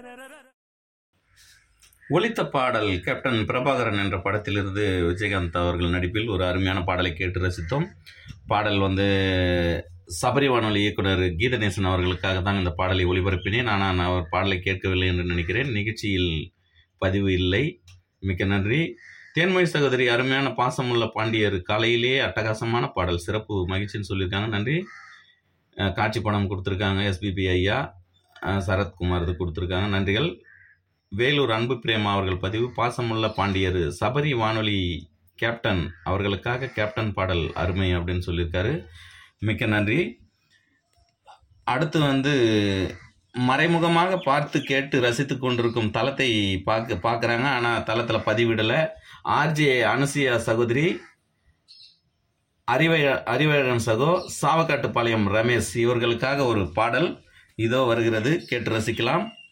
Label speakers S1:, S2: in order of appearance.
S1: ஒலித்த பாடல் கேப்டன் பிரபாகரன் என்ற படத்திலிருந்து விஜயகாந்த் அவர்கள் நடிப்பில் ஒரு அருமையான பாடலை கேட்டு ரசித்தோம் பாடல் வந்து சபரி வானொலி இயக்குனர் கீதநேசன் அவர்களுக்காக தான் இந்த பாடலை ஒளிபரப்பினேன் ஆனால் நான் அவர் பாடலை கேட்கவில்லை என்று நினைக்கிறேன் நிகழ்ச்சியில் பதிவு இல்லை மிக்க நன்றி தேன்மொழி சகோதரி அருமையான பாசமுள்ள பாண்டியர் காலையிலேயே அட்டகாசமான பாடல் சிறப்பு மகிழ்ச்சின்னு சொல்லியிருக்காங்க நன்றி அஹ் காட்சி படம் கொடுத்துருக்காங்க எஸ்பிபி ஐயா அஹ் சரத்குமார் இது கொடுத்துருக்காங்க நன்றிகள் வேலூர் அன்பு பிரேமா அவர்கள் பதிவு பாசமுள்ள பாண்டியர் சபரி வானொலி கேப்டன் அவர்களுக்காக கேப்டன் பாடல் அருமை அப்படின்னு சொல்லியிருக்காரு மிக்க நன்றி அடுத்து வந்து மறைமுகமாக பார்த்து கேட்டு ரசித்து கொண்டிருக்கும் தளத்தை பார்க்க பார்க்குறாங்க ஆனால் தளத்தில் பதிவிடலை ஆர்ஜே அனுசியா சகோதரி அறிவை அறிவழகன் சகோ சாவக்காட்டுப்பாளையம் ரமேஷ் இவர்களுக்காக ஒரு பாடல் இதோ வருகிறது கேட்டு ரசிக்கலாம்